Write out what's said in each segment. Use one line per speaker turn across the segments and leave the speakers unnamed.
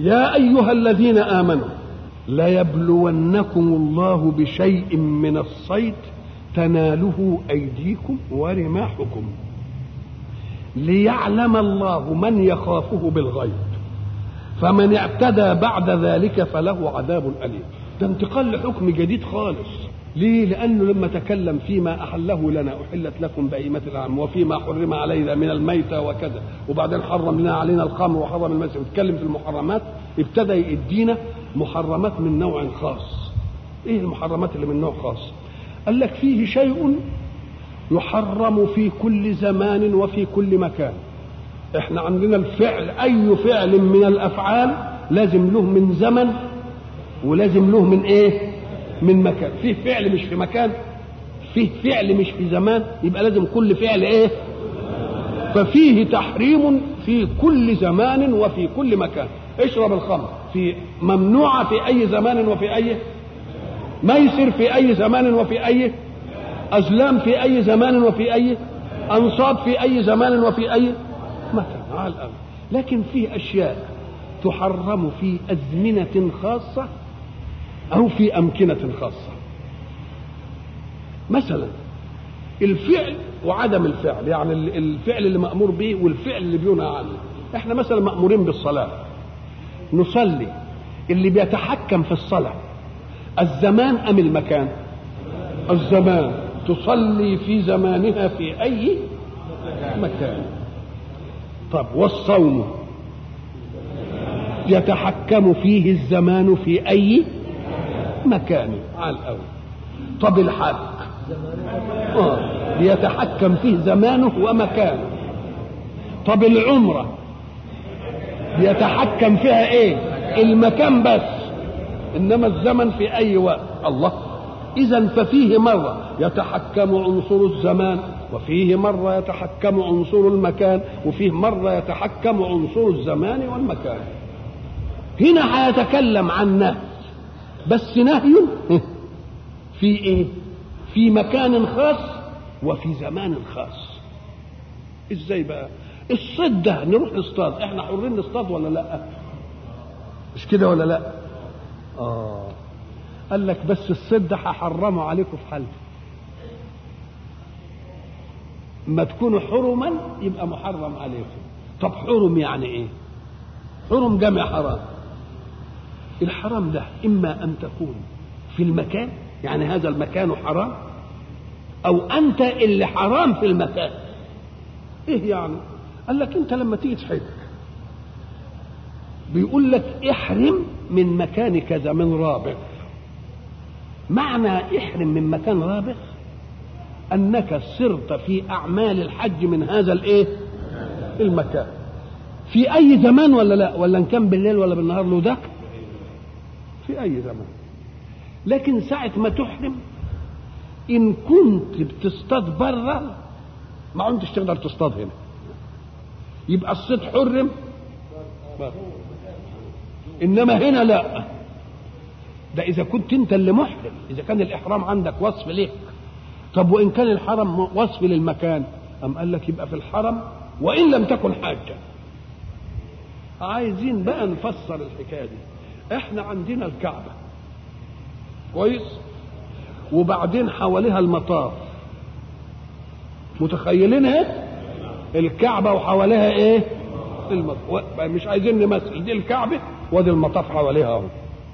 يا ايها الذين امنوا ليبلونكم الله بشيء من الصيد تناله ايديكم ورماحكم ليعلم الله من يخافه بالغيب فمن اعتدى بعد ذلك فله عذاب اليم ده انتقال لحكم جديد خالص ليه لانه لما تكلم فيما احله لنا احلت لكم بهيمه الانعام وفيما حرم علينا من الميته وكذا وبعدين حرم لنا علينا الخمر وحرم الميته واتكلم في المحرمات ابتدى يدينا محرمات من نوع خاص ايه المحرمات اللي من نوع خاص قال لك فيه شيء يحرم في كل زمان وفي كل مكان احنا عندنا الفعل اي فعل من الافعال لازم له من زمن ولازم له من ايه من مكان فيه فعل مش في مكان فيه فعل مش في زمان يبقى لازم كل فعل ايه ففيه تحريم في كل زمان وفي كل مكان اشرب الخمر في ممنوعة في أي زمان وفي أي ميسر في أي زمان وفي أي أزلام في أي زمان وفي أي أنصاب في أي زمان وفي أي مكان على الأمر لكن في أشياء تحرم في أزمنة خاصة أو في أمكنة خاصة مثلا الفعل وعدم الفعل يعني الفعل اللي مأمور به والفعل اللي بينهى عنه احنا مثلا مأمورين بالصلاة نصلي اللي بيتحكم في الصلاة الزمان أم المكان الزمان تصلي في زمانها في أي مكان طب والصوم يتحكم فيه الزمان في أي مكان على الأول طب الحج آه. يتحكم فيه زمانه ومكانه طب العمرة يتحكم فيها ايه المكان بس انما الزمن في اي وقت الله اذا ففيه مرة يتحكم عنصر الزمان وفيه مرة يتحكم عنصر المكان وفيه مرة يتحكم عنصر الزمان والمكان هنا هيتكلم عن نهي بس نهي في ايه في مكان خاص وفي زمان خاص ازاي بقى الصيد ده نروح نصطاد احنا حرين نصطاد ولا لا مش كده ولا لا اه قال لك بس الصيد ده هحرمه عليكم في حالته ما تكونوا حرما يبقى محرم عليكم طب حرم يعني ايه حرم جمع حرام الحرام ده اما ان تكون في المكان يعني هذا المكان حرام او انت اللي حرام في المكان ايه يعني قال لك انت لما تيجي تحج بيقول لك احرم من مكان كذا من رابغ معنى احرم من مكان رابغ انك سرت في اعمال الحج من هذا الايه المكان في اي زمان ولا لا ولا ان كان بالليل ولا بالنهار له ده في اي زمان لكن ساعة ما تحرم إن كنت بتصطاد بره ما كنتش تقدر تصطاد هنا يبقى الصيد حرم بره. إنما هنا لا ده إذا كنت أنت اللي محرم إذا كان الإحرام عندك وصف ليك طب وإن كان الحرم وصف للمكان أم قال لك يبقى في الحرم وإن لم تكن حاجة عايزين بقى نفسر الحكاية دي احنا عندنا الكعبة كويس وبعدين حواليها المطاف متخيلينها الكعبة وحواليها ايه المطاف مش عايزين نمثل دي الكعبة وادي المطاف حواليها اهو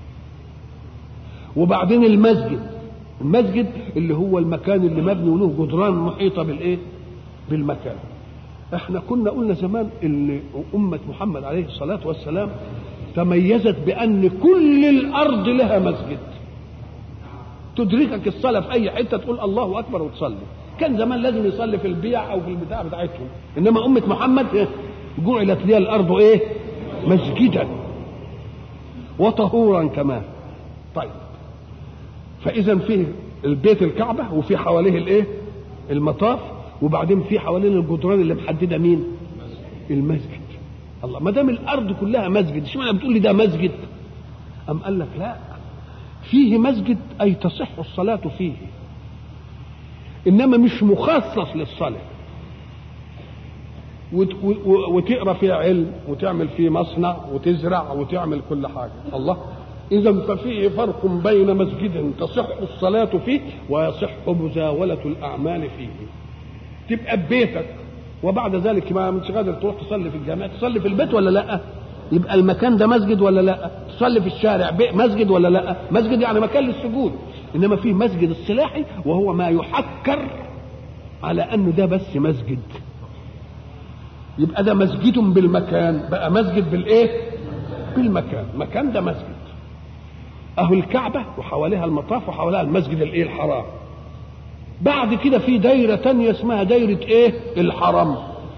وبعدين المسجد المسجد اللي هو المكان اللي مبني وله جدران محيطة بالايه بالمكان احنا كنا قلنا زمان ان امة محمد عليه الصلاة والسلام تميزت بان كل الارض لها مسجد تدركك الصلاة في أي حتة تقول الله أكبر وتصلي كان زمان لازم يصلي في البيع أو في البتاع بتاعتهم إنما أمة محمد جعلت لي الأرض إيه مسجدا وطهورا كمان طيب فإذا فيه البيت الكعبة وفي حواليه الإيه المطاف وبعدين في حوالين الجدران اللي محددة مين المسجد الله ما دام الأرض كلها مسجد اشمعنى بتقول لي ده مسجد أم قال لك لا فيه مسجد أي تصح الصلاة فيه إنما مش مخصص للصلاة وت- و- وتقرا فيه علم وتعمل فيه مصنع وتزرع وتعمل كل حاجه الله اذا ففيه فرق بين مسجد تصح الصلاه فيه ويصح مزاوله الاعمال فيه تبقى ببيتك وبعد ذلك ما مش قادر تروح تصلي في الجامع تصلي في البيت ولا لا يبقى المكان ده مسجد ولا لا تصلي في الشارع بي- مسجد ولا لا مسجد يعني مكان للسجود انما في مسجد الصلاحي وهو ما يحكر على انه ده بس مسجد يبقى ده مسجد بالمكان بقى مسجد بالايه بالمكان مكان ده مسجد اهو الكعبه وحواليها المطاف وحواليها المسجد الايه الحرام بعد كده في دايره تانية اسمها دايره ايه الحرم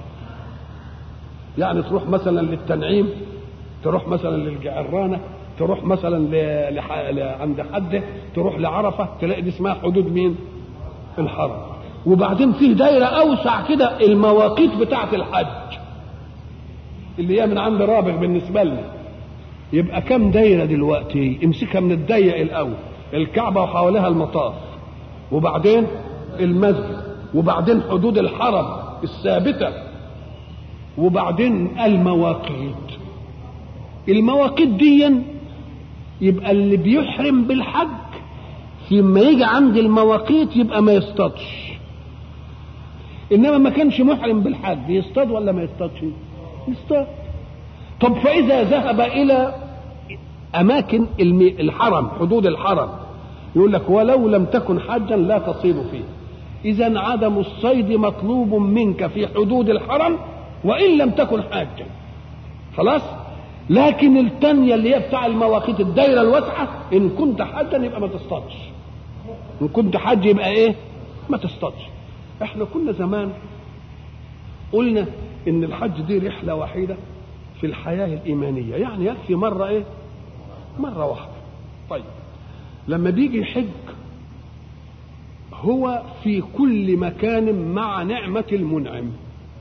يعني تروح مثلا للتنعيم تروح مثلا للجعرانه تروح مثلا ل... لح... ل... عند حده تروح لعرفه تلاقي دي اسمها حدود مين الحرم وبعدين فيه دايره اوسع كده المواقيت بتاعه الحج اللي هي من عند رابغ بالنسبه لنا يبقى كم دايره دلوقتي امسكها من الضيق الاول الكعبه وحواليها المطاف وبعدين المسجد وبعدين حدود الحرم الثابته وبعدين المواقيت المواقيت دي يبقى اللي بيحرم بالحج لما يجي عند المواقيت يبقى ما يصطادش انما ما كانش محرم بالحج يصطاد ولا ما يصطادش يصطاد طب فاذا ذهب الى اماكن الم- الحرم حدود الحرم يقول لك ولو لم تكن حجا لا تصيد فيه اذا عدم الصيد مطلوب منك في حدود الحرم وان لم تكن حاجا خلاص لكن التانية اللي هي بتاع المواقيت الدايرة الواسعة إن كنت حاجا يبقى ما تصطادش إن كنت حاج يبقى إيه؟ ما تصطادش إحنا كنا زمان قلنا إن الحج دي رحلة وحيدة في الحياة الإيمانية يعني يكفي مرة إيه؟ مرة واحدة طيب لما بيجي يحج هو في كل مكان مع نعمة المنعم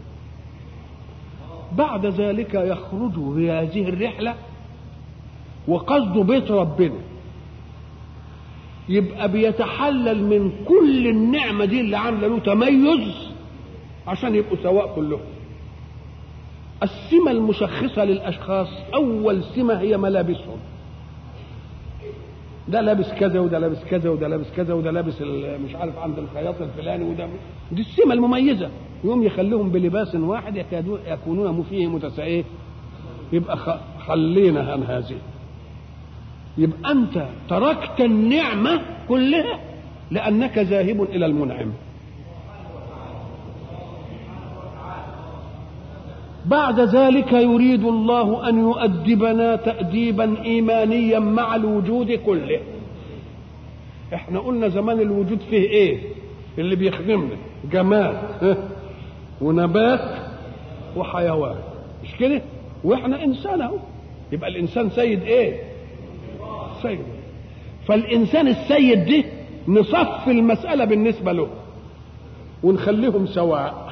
بعد ذلك يخرج في هذه الرحلة وقصده بيت ربنا يبقى بيتحلل من كل النعمة دي اللي عاملة له تميز عشان يبقوا سواء كلهم السمة المشخصة للأشخاص أول سمة هي ملابسهم ده لابس كذا وده لابس كذا وده لابس كذا وده لابس ال- مش عارف عند الخياط الفلاني وده دي السمة المميزة يوم يخليهم بلباس واحد يكادون يكونون فيه متساويين يبقى خ- خلينا عن هذه يبقى أنت تركت النعمة كلها لأنك ذاهب إلى المنعم بعد ذلك يريد الله ان يؤدبنا تاديبا ايمانيا مع الوجود كله احنا قلنا زمان الوجود فيه ايه اللي بيخدمنا جماد ها؟ ونبات وحيوان مش كده واحنا انسان اهو يبقى الانسان سيد ايه سيد فالانسان السيد ده نصف المساله بالنسبه له ونخليهم سواء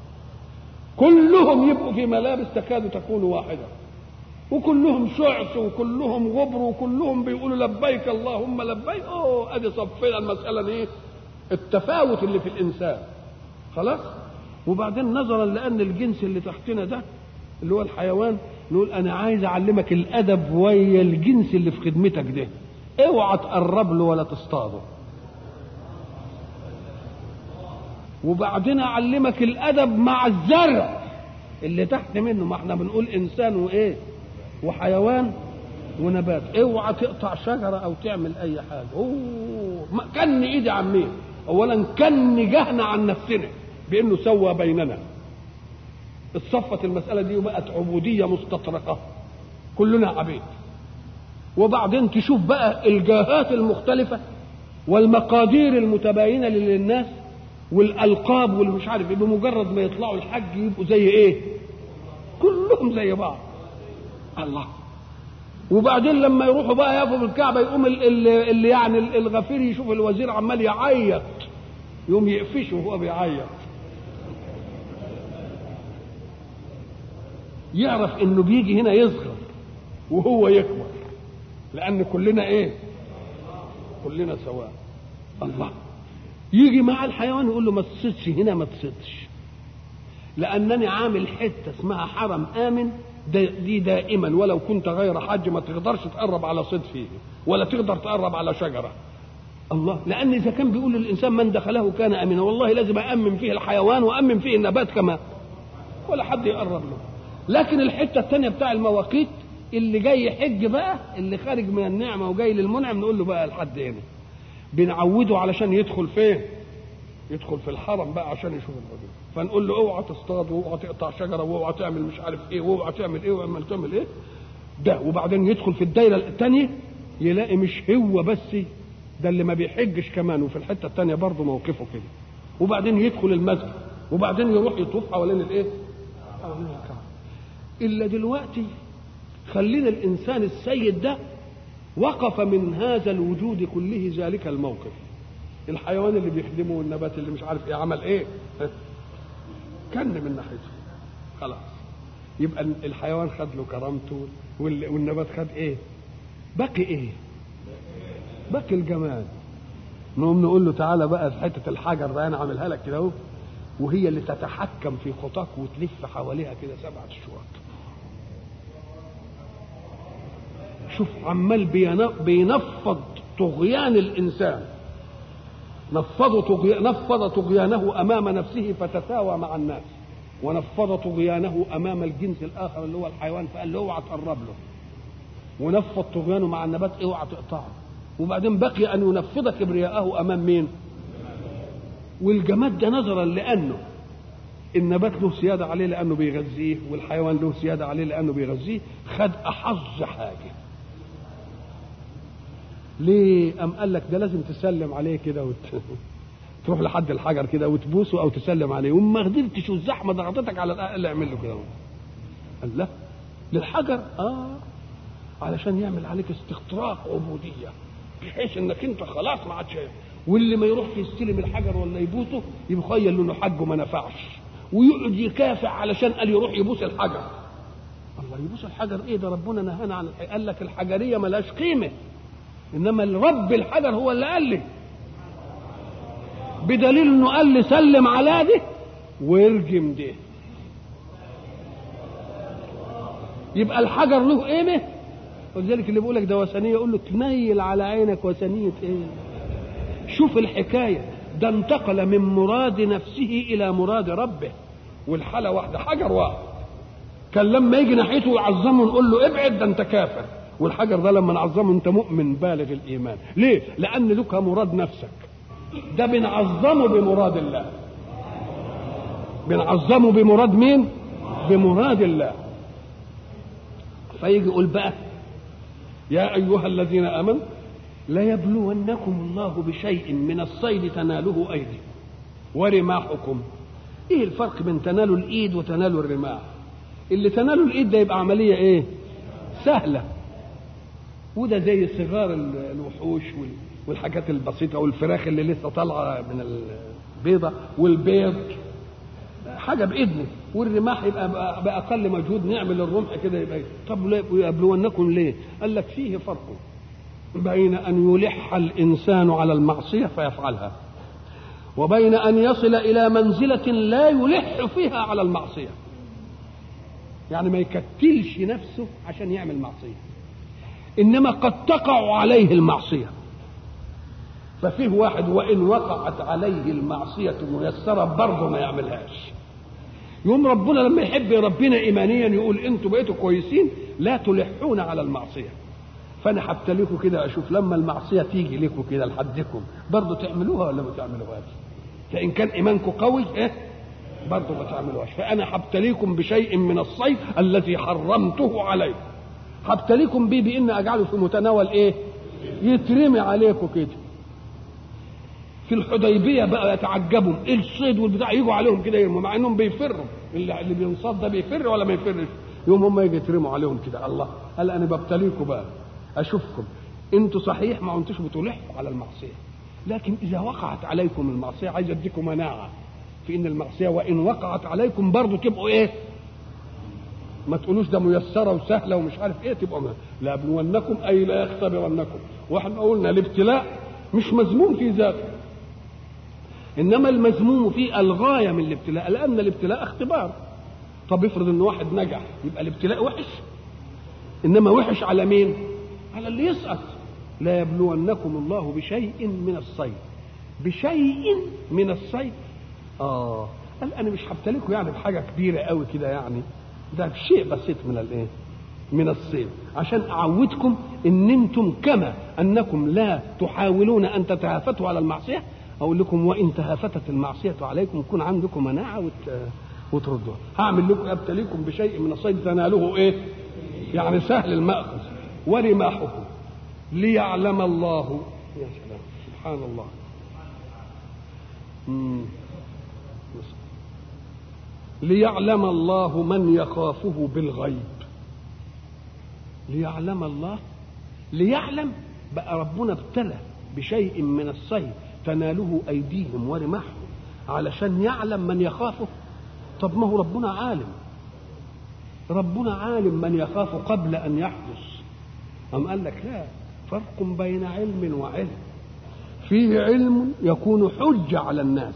كلهم يبقوا في ملابس تكاد تكون واحدة وكلهم شعث وكلهم غبر وكلهم بيقولوا لبيك اللهم لبيك اوه ادي صفينا المسألة ايه التفاوت اللي في الانسان خلاص وبعدين نظرا لان الجنس اللي تحتنا ده اللي هو الحيوان نقول انا عايز اعلمك الادب ويا الجنس اللي في خدمتك ده اوعى تقرب له ولا تصطاده وبعدين اعلمك الادب مع الزرع اللي تحت منه ما احنا بنقول انسان وايه وحيوان ونبات اوعى تقطع شجره او تعمل اي حاجه اوه ما كن ايدي عمين اولا كن جهنا عن نفسنا بانه سوى بيننا اتصفت المساله دي وبقت عبوديه مستطرقه كلنا عبيد وبعدين تشوف بقى الجاهات المختلفه والمقادير المتباينه للناس والالقاب والمش عارف ايه بمجرد ما يطلعوا الحج يبقوا زي ايه كلهم زي بعض الله وبعدين لما يروحوا بقى يقفوا في الكعبه يقوم ال- ال- اللي يعني ال- الغفير يشوف الوزير عمال يعيط يقوم يقفشه وهو بيعيط يعرف انه بيجي هنا يصغر وهو يكبر لان كلنا ايه كلنا سواء الله يجي مع الحيوان يقول له ما تصيدش هنا ما تصيدش لانني عامل حته اسمها حرم امن دي دائما ولو كنت غير حاج ما تقدرش تقرب على صيد فيه ولا تقدر تقرب على شجره الله لان اذا كان بيقول للانسان من دخله كان امنا والله لازم امن فيه الحيوان وامن فيه النبات كمان ولا حد يقرب له لكن الحته الثانيه بتاع المواقيت اللي جاي يحج بقى اللي خارج من النعمه وجاي للمنعم نقول له بقى لحد هنا بنعوده علشان يدخل فين يدخل في الحرم بقى عشان يشوف الرجل فنقول له اوعى تصطاد واوعى تقطع شجره واوعى تعمل مش عارف ايه واوعى تعمل ايه واوعى تعمل ايه ده وبعدين يدخل في الدايره الثانيه يلاقي مش هو بس ده اللي ما بيحجش كمان وفي الحته الثانيه برضه موقفه كده وبعدين يدخل المسجد وبعدين يروح يطوف حوالين الايه؟ حوالين الكعبه الا دلوقتي خلينا الانسان السيد ده وقف من هذا الوجود كله ذلك الموقف الحيوان اللي بيخدمه والنبات اللي مش عارف ايه عمل ايه كن من ناحيته خلاص يبقى الحيوان خد له كرامته والنبات خد ايه بقي ايه بقي الجمال نقوم نقول له تعالى بقى في حته الحجر ده انا عاملها لك كده اهو وهي اللي تتحكم في خطاك وتلف حواليها كده سبعة شواط شوف عمال بينفض طغيان الانسان نفض طغي... نفض طغيانه امام نفسه فتساوى مع الناس ونفض طغيانه امام الجنس الاخر اللي هو الحيوان فقال له اوعى تقرب له ونفض طغيانه مع النبات اوعى تقطعه وبعدين بقي ان ينفض كبرياءه امام مين والجماد ده نظرا لانه النبات له سياده عليه لانه بيغذيه والحيوان له سياده عليه لانه بيغذيه خد احظ حاجه ليه أم قال لك ده لازم تسلم عليه كده وت... تروح لحد الحجر كده وتبوسه او تسلم عليه وما قدرتش والزحمه ضغطتك على الاقل اعمل له كده قال لا للحجر اه علشان يعمل عليك استخراق عبوديه بحيث انك انت خلاص ما عادش واللي ما يروح يستلم الحجر ولا يبوسه يخيل انه حجه ما نفعش ويقعد يكافح علشان قال يروح يبوس الحجر الله يبوس الحجر ايه ده ربنا نهانا عن الحجر. قال لك الحجريه ملهاش قيمه انما الرب الحجر هو اللي قال لي بدليل انه قال لي سلم على ده وارجم ده يبقى الحجر له قيمه ولذلك اللي بيقول لك ده وثنيه يقول له تميل على عينك وثنيه ايه شوف الحكايه ده انتقل من مراد نفسه الى مراد ربه والحاله واحده حجر واحد كان لما يجي ناحيته يعظمه نقول له ابعد ده انت كافر والحجر ده لما نعظمه انت مؤمن بالغ الايمان ليه لان لك مراد نفسك ده بنعظمه بمراد الله بنعظمه بمراد مين بمراد الله فيجي يقول بقى يا ايها الذين امنوا ليبلونكم الله بشيء من الصيد تناله ايديكم ورماحكم ايه الفرق بين تنالوا الايد وتنالوا الرماح اللي تنالوا الايد ده يبقى عمليه ايه سهله وده زي صغار الوحوش والحاجات البسيطة والفراخ اللي لسه طالعة من البيضة والبيض حاجة بإذنه والرماح يبقى بأقل مجهود نعمل الرمح كده يبقى طب يبلونكم ليه؟ قال لك فيه فرق بين أن يلح الإنسان على المعصية فيفعلها وبين أن يصل إلى منزلة لا يلح فيها على المعصية يعني ما يكتلش نفسه عشان يعمل معصيه انما قد تقع عليه المعصيه ففيه واحد وان وقعت عليه المعصيه ميسره برضه ما يعملهاش يوم ربنا لما يحب ربنا ايمانيا يقول انتوا بقيتوا كويسين لا تلحون على المعصيه فانا هبتليكوا كده اشوف لما المعصيه تيجي لكم كده لحدكم برضه تعملوها ولا ما تعملوهاش فان كان ايمانكم قوي ايه برضه ما تعملوهاش فانا هبتليكم بشيء من الصيد الذي حرمته عليكم هبتليكم بيه بان اجعله في متناول ايه يترمي عليكم كده في الحديبيه بقى يتعجبوا ايه الصيد والبتاع يجوا عليهم كده يرموا مع انهم بيفروا اللي, اللي بينصاد ده بيفر ولا ما يفرش يوم هم يجي يترموا عليهم كده الله قال انا ببتليكم بقى اشوفكم انتوا صحيح ما انتوش بتلحوا على المعصيه لكن اذا وقعت عليكم المعصيه عايز اديكم مناعه في ان المعصيه وان وقعت عليكم برضه تبقوا ايه ما تقولوش ده ميسره وسهله ومش عارف ايه تبقوا ما لابلونكم اي لا يختبرنكم واحنا قلنا الابتلاء مش مذموم في ذاته انما المذموم فيه الغايه من الابتلاء لان الابتلاء اختبار طب افرض ان واحد نجح يبقى الابتلاء وحش انما وحش على مين على اللي يسقط لا يبلونكم الله بشيء من الصيد بشيء من الصيد اه قال انا مش هبتليكم يعني بحاجه كبيره قوي كده يعني ده بشيء بسيط من الايه من الصيد عشان اعودكم ان انتم كما انكم لا تحاولون ان تتهافتوا على المعصيه اقول لكم وان تهافتت المعصيه عليكم يكون عندكم مناعه وت... وتردوها هعمل لكم ابتليكم بشيء من الصيد تناله ايه يعني سهل الماخذ ورماحه ليعلم الله يا سلام سبحان الله مم. ليعلم الله من يخافه بالغيب ليعلم الله ليعلم بقى ربنا ابتلى بشيء من الصيد تناله ايديهم ورماحهم علشان يعلم من يخافه طب ما هو ربنا عالم ربنا عالم من يخاف قبل ان يحدث أم قال لك لا فرق بين علم وعلم فيه علم يكون حجة على الناس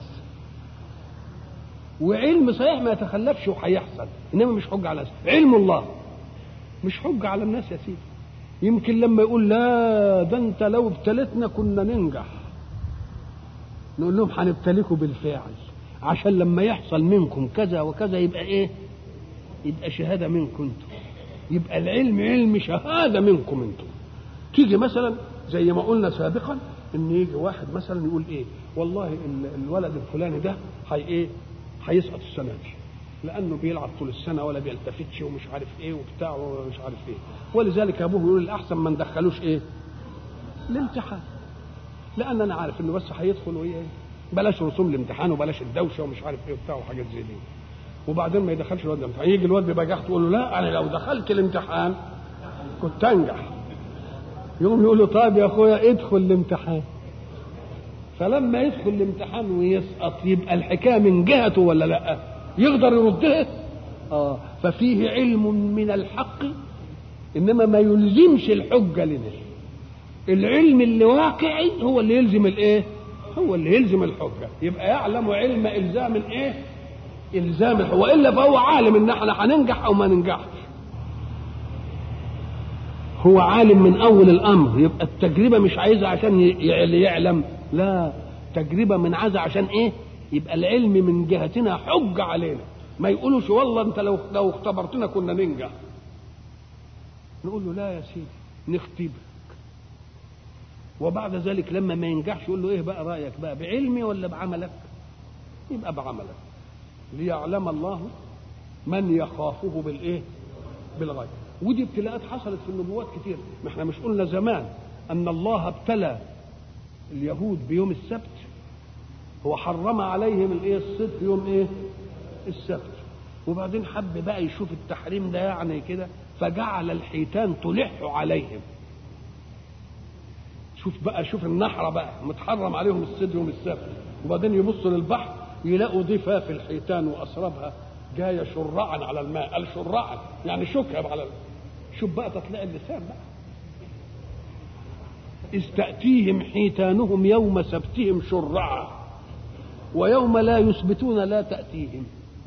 وعلم صحيح ما يتخلفش وهيحصل انما مش حجة على الناس علم الله مش حجة على الناس يا سيدي يمكن لما يقول لا ده انت لو ابتلتنا كنا ننجح نقول لهم هنبتليكم بالفعل عشان لما يحصل منكم كذا وكذا يبقى ايه يبقى شهاده منكم انتم يبقى العلم علم شهاده منكم انتم تيجي مثلا زي ما قلنا سابقا ان يجي واحد مثلا يقول ايه والله الولد الفلاني ده هي ايه هيسقط السنه دي لانه بيلعب طول السنه ولا بيلتفتش ومش عارف ايه وبتاع ومش عارف ايه ولذلك ابوه يقول الاحسن ما ندخلوش ايه الامتحان لان انا عارف انه بس هيدخل وايه بلاش رسوم الامتحان وبلاش الدوشه ومش عارف ايه وبتاع وحاجات زي دي وبعدين ما يدخلش الواد الامتحان يجي الواد ببجاحته يقول له لا انا لو دخلت الامتحان كنت انجح يقوم يقول له طيب يا اخويا ادخل الامتحان فلما يدخل الامتحان ويسقط يبقى الحكايه من جهته ولا لا يقدر يردها اه ففيه علم من الحق انما ما يلزمش الحجه لنا العلم اللي واقعي هو اللي يلزم الايه هو اللي يلزم الحجه يبقى يعلم علم الزام الايه الزام الحجة. والا فهو عالم ان احنا هننجح او ما ننجحش هو عالم من اول الامر يبقى التجربه مش عايزها عشان يعلم لا تجربه من عايزها عشان ايه يبقى العلم من جهتنا حجه علينا ما يقولوش والله انت لو لو اختبرتنا كنا ننجح نقول له لا يا سيدي نختبرك وبعد ذلك لما ما ينجحش يقول له ايه بقى رايك بقى بعلمي ولا بعملك يبقى بعملك ليعلم الله من يخافه بالايه بالغيب ودي ابتلاءات حصلت في النبوات كتير ما احنا مش قلنا زمان ان الله ابتلى اليهود بيوم السبت هو حرم عليهم الايه الصيد في يوم ايه السبت وبعدين حب بقى يشوف التحريم ده يعني كده فجعل الحيتان تلح عليهم شوف بقى شوف النحرة بقى متحرم عليهم الصيد يوم السبت وبعدين يبصوا للبحر يلاقوا ضفاف الحيتان واسرابها جايه شرعا على الماء قال شرعا يعني شكب على الماء. شوف بقى تطلع اللسان بقى إذ تأتيهم حيتانهم يوم سبتهم شرعا ويوم لا يثبتون لا تأتيهم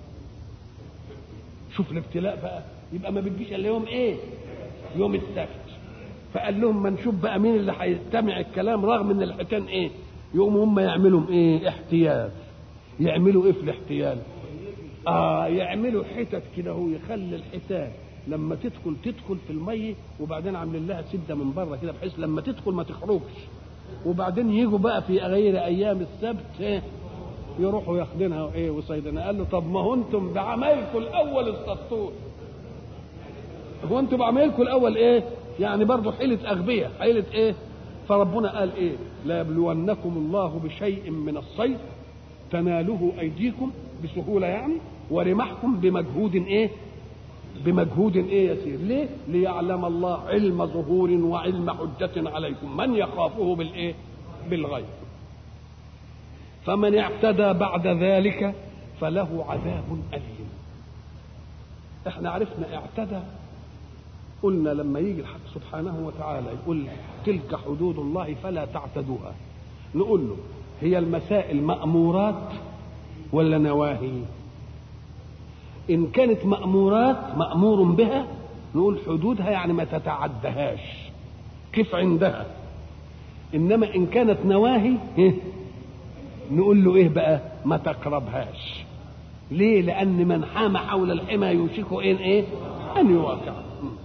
شوف الابتلاء بقى يبقى ما بتجيش الا يوم ايه يوم السبت فقال لهم ما نشوف بقى مين اللي هيستمع الكلام رغم ان الحيتان ايه يقوموا هم يعملوا ايه احتيال يعملوا ايه في الاحتيال اه يعملوا حتت كده هو يخلي الحيتان لما تدخل تدخل في الميه وبعدين عاملين لها سده من بره كده بحيث لما تدخل ما تخرجش وبعدين يجوا بقى في غير ايام السبت ايه يروحوا ياخدينها ايه وصيدنا قال له طب ما هو انتم بعملكم الاول اصطدتون هو انتم بعملكم الاول ايه يعني برضه حيله اغبياء حيله ايه فربنا قال ايه لا يبلونكم الله بشيء من الصيد تناله ايديكم بسهوله يعني ورمحكم بمجهود ايه بمجهود ايه يسير ليه ليعلم الله علم ظهور وعلم حجة عليكم من يخافه بالايه بالغيب فمن اعتدى بعد ذلك فله عذاب أليم احنا عرفنا اعتدى قلنا لما يجي الحق سبحانه وتعالى يقول تلك حدود الله فلا تعتدوها نقول له هي المسائل مأمورات ولا نواهي إن كانت مأمورات مأمور بها نقول حدودها يعني ما تتعدهاش كيف عندها إنما إن كانت نواهي إيه؟ نقول له إيه بقى ما تقربهاش ليه لأن من حام حول الحمى يوشك إن إيه أن يواقع